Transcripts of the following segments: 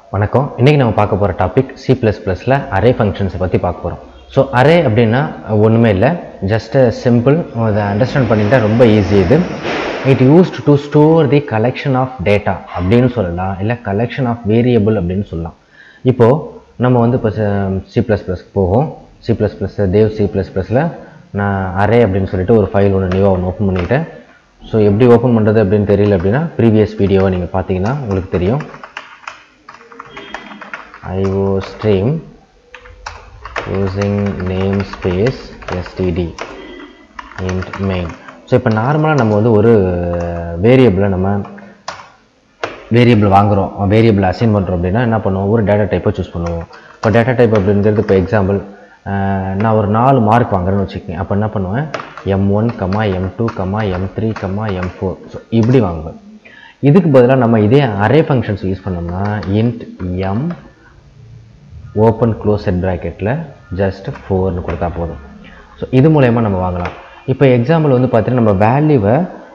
வணக்கம் இன்றைக்கி நம்ம பார்க்க போகிற டாபிக் சி ப்ளஸ் ப்ளஸில் அரே ஃபங்க்ஷன்ஸை பற்றி பார்க்க போகிறோம் ஸோ அரே அப்படின்னா ஒன்றுமே இல்லை ஜஸ்ட் சிம்பிள் அதை அண்டர்ஸ்டாண்ட் பண்ணிட்டா ரொம்ப ஈஸி இது it used to store the collection of data அப்படின்னு சொல்லலாம் இல்லை கலெக்ஷன் ஆஃப் வேரியபிள் அப்படின்னு சொல்லலாம் இப்போது நம்ம வந்து இப்போ சி ப்ளஸ் ப்ளஸ்க்கு போவோம் C plus plus dev C plus ப்ளஸில் நான் அரே அப்படின்னு சொல்லிட்டு ஒரு ஃபைல் ஒன்று நியூவாக ஒன்று ஓப்பன் பண்ணிட்டேன் ஸோ எப்படி ஓப்பன் பண்ணுறது அப்படின்னு தெரியல அப்படின்னா ப்ரீவியஸ் வீடியோவை நீங்கள் பார்த்தீங்கன்னா உங்களுக்கு தெரியும் IO stream using namespace std int main so இப்போ நார்மலாக நம்ம வந்து ஒரு வேரியபிளை நம்ம வேரியபிள் வாங்குகிறோம் வேரியபிள் அசைன் பண்ணுறோம் அப்படின்னா என்ன பண்ணுவோம் ஒரு டேட்டா டைப்பை சூஸ் பண்ணுவோம் இப்போ டேட்டா டைப் அப்படிங்கிறது இப்போ எக்ஸாம்பிள் நான் ஒரு நாலு மார்க் வாங்குறேன்னு வச்சுக்கோங்க அப்போ என்ன பண்ணுவேன் M one comma M two comma M three comma M four so இப்படி வாங்குவேன் இதுக்கு பதிலாக நம்ம இதே அரே ஃபங்க்ஷன்ஸ் யூஸ் பண்ணோம்னா int M open close set ப்ராக்கெட்டில் ஜஸ்ட் ஃபோர்னு கொடுத்தா போதும் ஸோ இது மூலயமா நம்ம வாங்கலாம் இப்போ எக்ஸாம்பிள் வந்து பார்த்தீங்கன்னா நம்ம வேல்யூவை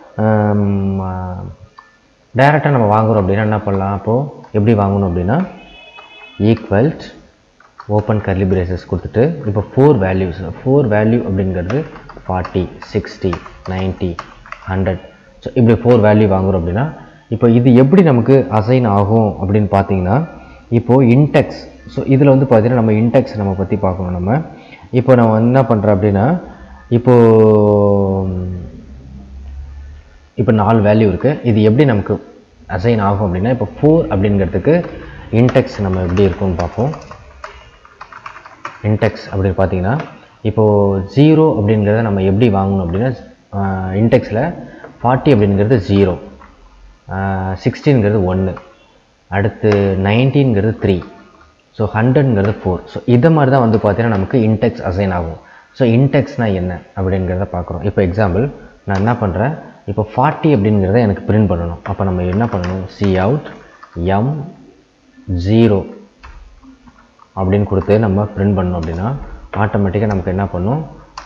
டைரெக்டாக நம்ம வாங்குகிறோம் அப்படின்னா என்ன பண்ணலாம் அப்போது எப்படி வாங்கணும் அப்படின்னா ஈக்குவல்ட் ஓப்பன் கர்லி பிரேசஸ் கொடுத்துட்டு இப்போ ஃபோர் வேல்யூஸ் ஃபோர் வேல்யூ அப்படிங்கிறது forty sixty ninety hundred so இப்படி ஃபோர் வேல்யூ வாங்குகிறோம் அப்படின்னா இப்போ இது எப்படி நமக்கு அசைன் ஆகும் அப்படின்னு பார்த்தீங்கன்னா இப்போது இன்டெக்ஸ் ஸோ இதில் வந்து பார்த்தீங்கன்னா நம்ம இன்டெக்ஸ் நம்ம பற்றி பார்க்கணும் நம்ம இப்போ நம்ம என்ன பண்ணுறோம் அப்படின்னா இப்போது இப்போ நாலு வேல்யூ இருக்குது இது எப்படி நமக்கு அசைன் ஆகும் அப்படின்னா இப்போ ஃபோர் அப்படிங்கிறதுக்கு இன்டெக்ஸ் நம்ம எப்படி இருக்கும்னு பார்ப்போம் இன்டெக்ஸ் அப்படின்னு பார்த்தீங்கன்னா இப்போது ஜீரோ அப்படிங்கிறத நம்ம எப்படி வாங்கணும் அப்படின்னா இன்டெக்ஸில் ஃபார்ட்டி அப்படிங்கிறது ஜீரோ சிக்ஸ்டீன்கிறது ஒன்று அடுத்து நைன்டீன்கிறது த்ரீ ஸோ ஹண்ட்ரட்ங்கிறது ஃபோர் ஸோ இதை மாதிரி தான் வந்து பார்த்தீங்கன்னா நமக்கு இன்டெக்ஸ் அசைன் ஆகும் ஸோ இன்டெக்ஸ்னால் என்ன அப்படிங்கிறத பார்க்குறோம் இப்போ எக்ஸாம்பிள் நான் என்ன பண்ணுறேன் இப்போ ஃபார்ட்டி அப்படிங்கிறத எனக்கு பிரிண்ட் பண்ணணும் அப்போ நம்ம என்ன பண்ணணும் சி அவுட் எம் ஜீரோ அப்படின்னு கொடுத்து நம்ம பிரிண்ட் பண்ணோம் அப்படின்னா ஆட்டோமேட்டிக்காக நமக்கு என்ன பண்ணும்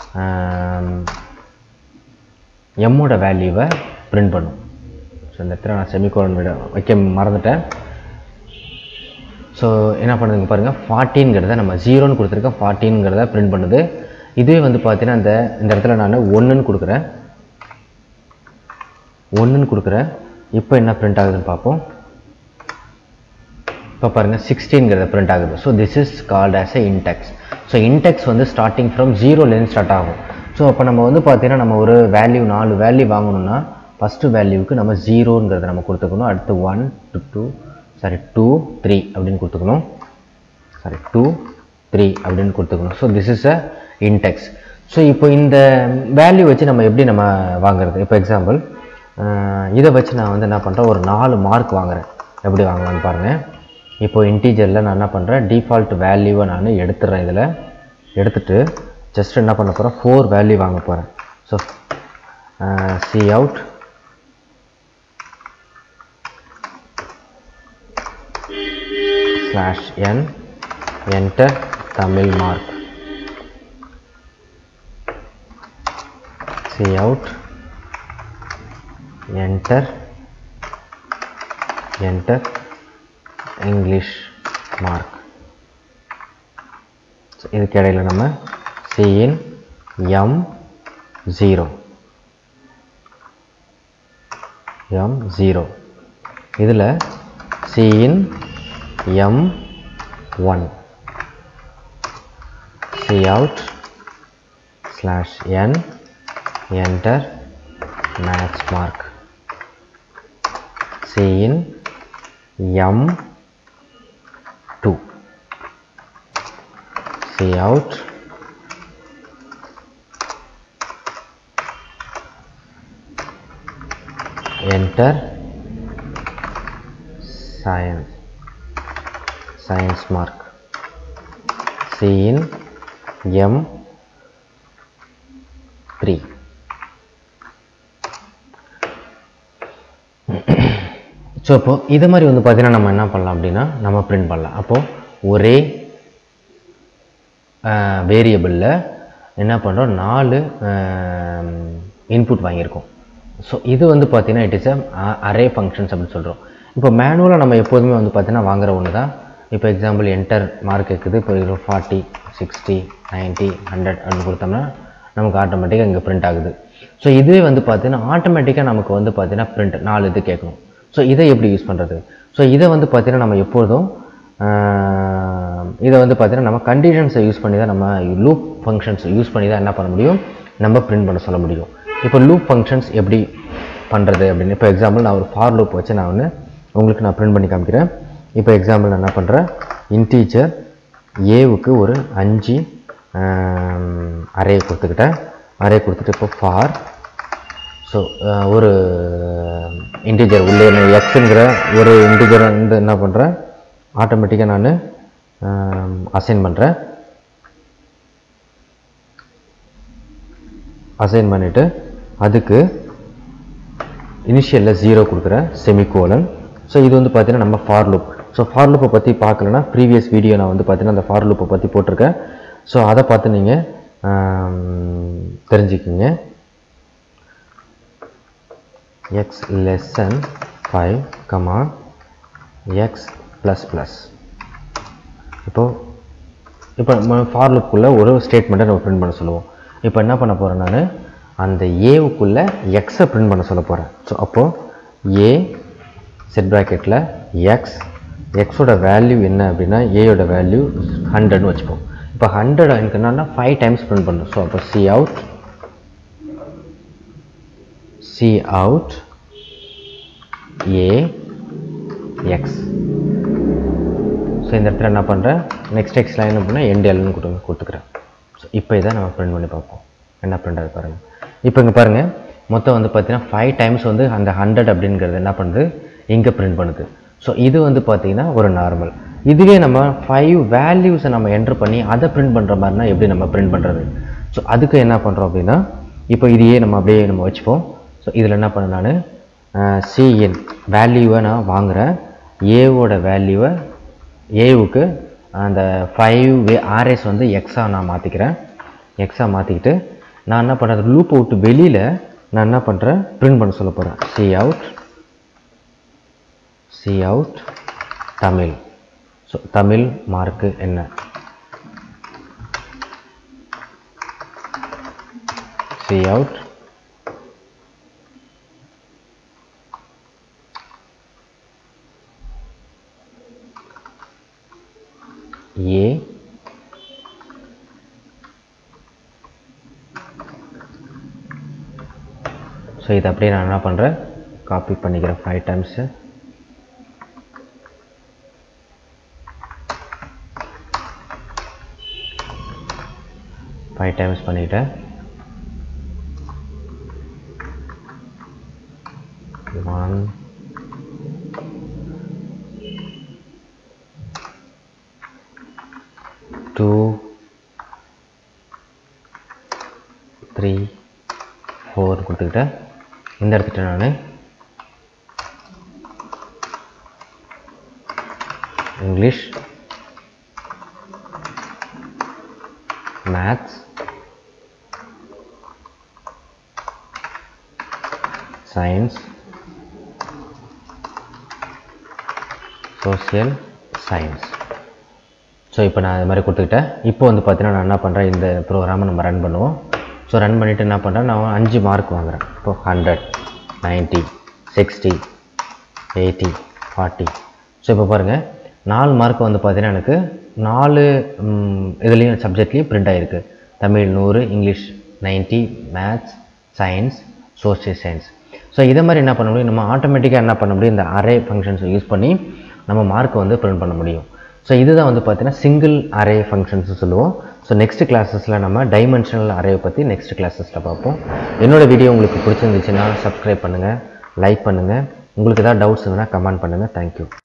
எம்மோட வேல்யூவை பிரிண்ட் பண்ணும் ஸோ இந்த இடத்துல நான் செமிகோலன் விட வைக்க மறந்துட்டேன் ஸோ என்ன பண்ணுதுங்க பாருங்கள் ஃபார்ட்டின்ங்கிறத நம்ம ஜீரோன்னு கொடுத்துருக்கேன் ஃபார்ட்டின்ங்கிறத பிரிண்ட் பண்ணுது இதுவே வந்து பார்த்தீங்கன்னா இந்த இந்த இடத்துல நான் ஒன்றுன்னு கொடுக்குறேன் ஒன்றுன்னு கொடுக்குறேன் இப்போ என்ன பிரிண்ட் ஆகுதுன்னு பார்ப்போம் இப்போ பாருங்கள் சிக்ஸ்டீன்கிறத பிரிண்ட் ஆகுது so this is called as a index so index வந்து ஸ்டார்டிங் ஃப்ரம் ஜீரோலேருந்து ஸ்டார்ட் ஆகும் ஸோ அப்போ நம்ம வந்து பார்த்தீங்கன்னா நம்ம ஒரு வேல்யூ நாலு வேல்யூ வாங்கணும்னா ஃபஸ்ட்டு வேல்யூவுக்கு நம்ம ஜீரோங்கிறத நம்ம கொடுத்துக்கணும் அடுத்து one two two sorry two three அப்படின்னு கொடுத்துக்கணும் சாரி டூ த்ரீ அப்படின்னு கொடுத்துக்கணும் so this is a index so இப்போ இந்த வேல்யூ வச்சு நம்ம எப்படி நம்ம வாங்குறது இப்போ எக்ஸாம்பிள் இதை வச்சு நான் வந்து என்ன பண்ணுறேன் ஒரு நாலு மார்க் வாங்குறேன் எப்படி வாங்கலான்னு பாருங்கள் இப்போ இன்டீஜரில் நான் என்ன பண்ணுறேன் டிஃபால்ட் வேல்யூவை நான் எடுத்துடுறேன் இதில் எடுத்துகிட்டு ஜஸ்ட் என்ன பண்ண போகிறேன் ஃபோர் வேல்யூ வாங்க போகிறேன் so C out slash n enter Tamil mark C out enter enter English mark இதுக்கு இடையில் நம்ம cin M zero M zero இதில் cin M one C out slash n enter match mark cin M two C out enter science science mark C in M 3 so இப்போது இது மாதிரி வந்து பார்த்தீங்கன்னா நம்ம என்ன பண்ணலாம் அப்படின்னா நம்ம பிரிண்ட் பண்ணலாம் அப்போது ஒரே வேரியபிளில் என்ன பண்ணுறோம் நாலு இன்புட் வாங்கியிருக்கோம் ஸோ இது வந்து பார்த்தீங்கன்னா it is a array functions அப்படின்னு சொல்கிறோம் இப்போ மேனுவலாக நம்ம எப்போதுமே வந்து பார்த்தீங்கன்னா வாங்குற ஒன்று தான் இப்போ எக்ஸாம்பிள் என்டர் மார்க் இருக்குது இப்போ ஃபார்ட்டி சிக்ஸ்டி நைன்ட்டி ஹண்ட்ரட் அப்படின்னு கொடுத்தோம்னா நமக்கு ஆட்டோமேட்டிக்காக இங்கே பிரிண்ட் ஆகுது ஸோ இதுவே வந்து பார்த்தீங்கன்னா ஆட்டோமேட்டிக்காக நமக்கு வந்து பார்த்தீங்கன்னா பிரிண்ட் நாலு இது கேட்கணும் ஸோ இதை எப்படி யூஸ் பண்ணுறது ஸோ இதை வந்து பார்த்தீங்கன்னா நம்ம எப்பொழுதும் ஆஹ், இதை வந்து பார்த்தீங்கன்னா நம்ம கண்டிஷன்ஸை யூஸ் பண்ணி தான் நம்ம லூப் ஃபங்க்ஷன்ஸ் யூஸ் பண்ணி தான் என்ன பண்ண முடியும் நம்ம பிரிண்ட் பண்ண சொல்ல முடியும் இப்போ லூப் ஃபங்க்ஷன்ஸ் எப்படி பண்ணுறது அப்படின்னு இப்போ எக்ஸாம்பிள் நான் ஒரு ஃபார் லூப் வச்சு நான் ஒன்று உங்களுக்கு நான் பிரிண்ட் பண்ணி காமிக்கிறேன் இப்போ எக்ஸாம்பிள் நான் என்ன பண்ணுறேன் இன்டீஜர் ஏவுக்கு ஒரு அஞ்சு அரே கொடுத்துக்கிட்டேன் அரே கொடுத்துட்டு இப்போ ஃபார் ஸோ ஒரு இன்டிஜர் உள்ளே எக்ஸுங்கிற ஒரு இன்டிஜர் வந்து என்ன பண்ணுறேன் ஆட்டோமேட்டிக்காக நான் அசைன் பண்ணுறேன் அசைன் பண்ணிவிட்டு அதுக்கு இனிஷியலில் ஜீரோ கொடுக்குறேன் செமிகோலன் ஸோ இது வந்து பார்த்தீங்கன்னா நம்ம ஃபார் லூப் ஸோ ஃபார் லூப்பை பற்றி பார்க்கலன்னா ப்ரீவியஸ் வீடியோ நான் வந்து பார்த்தீங்கன்னா அந்த ஃபார் லூப்பை பற்றி போட்டிருக்கேன் ஸோ அதை பார்த்து நீங்கள் தெரிஞ்சுக்கிங்க X less than five comma X plus plus இப்போது இப்போ நம்ம ஃபார் லுக்குள்ளே ஒரு ஸ்டேட்மெண்ட்டை நம்ம பிரிண்ட் பண்ண சொல்லுவோம் இப்போ என்ன பண்ண போகிறேன் நான் அந்த ஏவுக்குள்ளே எக்ஸை பிரிண்ட் பண்ண சொல்ல போகிறேன் ஸோ அப்போது ஏ செட் ப்ராக்கெட்டில் எக்ஸ் எக்ஸோட வேல்யூ என்ன அப்படின்னா ஏயோட வேல்யூ ஹண்ட்ரட்னு வச்சுப்போம் இப்போ ஹண்ட்ரட் எனக்கு என்னன்னா ஃபைவ் டைம்ஸ் பிரிண்ட் பண்ணணும் ஸோ அப்போ C out C out A X so இந்த இடத்துல என்ன பண்ணுறேன் நெக்ஸ்ட் எக்ஸ் லைன் அப்படின்னா என்டிஎல்னு கொடுத்து கொடுத்துக்கிறேன் ஸோ இப்போ இதை நம்ம பிரிண்ட் பண்ணி பார்ப்போம் என்ன பிரிண்ட் ஆகுது பாருங்கள் இப்போ இங்கே பாருங்கள் மொத்தம் வந்து பார்த்தீங்கன்னா ஃபைவ் டைம்ஸ் வந்து அந்த ஹண்ட்ரட் அப்படிங்கிறது என்ன பண்ணுது இங்கே பிரிண்ட் பண்ணுது ஸோ இது வந்து பார்த்தீங்கன்னா ஒரு நார்மல் இதுவே நம்ம ஃபைவ் வேல்யூஸை நம்ம என்ட்ரு பண்ணி அதை பிரிண்ட் பண்ணுற மாதிரினா எப்படி நம்ம பிரிண்ட் பண்ணுறது ஸோ அதுக்கு என்ன பண்ணுறோம் அப்படின்னா இப்போ இதையே நம்ம அப்படியே நம்ம வச்சுப்போம் ஸோ இதில் என்ன பண்ண நான் சிஎன் வேல்யூவை நான் வாங்குகிறேன் ஏவோட வேல்யூவை ஏவுக்கு அந்த ஃபைவ் வே ஆர்எஸ் வந்து எக்ஸா நான் மாற்றிக்கிறேன் எக்ஸா மாற்றிக்கிட்டு நான் என்ன பண்ணுறது லூப்பை விட்டு வெளியில் நான் என்ன பண்ணுறேன் பிரிண்ட் பண்ண சொல்ல போகிறேன் C out C out Tamil so Tamil mark என்ன சி அவுட் ஏ ஸோ இதை அப்படியே நான் என்ன பண்ணுறேன் காப்பி பண்ணிக்கிறேன் ஃபைவ் டைம்ஸு ஃபைவ் டைம்ஸ் பண்ணிக்கிட்டேன் ஒன் டூ த்ரீ ஃபோர் கொடுத்துக்கிட்டேன் இந்த இடத்துட்ட நான் English maths science social science so இப்போ நான் இது மாதிரி கொடுத்துக்கிட்டேன் இப்போ வந்து பார்த்தீங்கன்னா நான் என்ன பண்ணுறேன் இந்த ப்ரோக்ராமை நம்ம ரன் பண்ணுவோம் ஸோ ரன் பண்ணிவிட்டு என்ன பண்ணுறேன் நான் அஞ்சு மார்க் வாங்குறேன் இப்போ hundred ninety sixty eighty forty so இப்போ பாருங்கள் நாலு மார்க் வந்து பார்த்தீங்கன்னா எனக்கு நாலு ம், இதுலேயும் சப்ஜெக்ட்லேயும் பிரிண்ட் ஆகிருக்கு தமிழ் நூறு English ninety maths science social science so இதை மாதிரி என்ன பண்ண முடியும் நம்ம ஆட்டோமேட்டிக்காக என்ன பண்ண முடியும் இந்த அரே ஃபங்க்ஷன்ஸை யூஸ் பண்ணி நம்ம மார்க்கை வந்து பிரிண்ட் பண்ண முடியும் ஸோ இதுதான் வந்து பார்த்தீங்கன்னா சிங்கிள் அரே ஃபங்க்ஷன்ஸ் சொல்லுவோம் ஸோ நெக்ஸ்ட் கிளாஸஸில் நம்ம டைமென்ஷனல் அரேவை பற்றி நெக்ஸ்ட் கிளாஸஸில் பார்ப்போம் என்னோட வீடியோ உங்களுக்கு பிடிச்சிருந்துச்சுன்னா சப்ஸ்கிரைப் பண்ணுங்கள் லைக் பண்ணுங்கள் உங்களுக்கு ஏதாவது டவுட்ஸ் இருந்தால் கமெண்ட் பண்ணுங்கள் தேங்க்யூ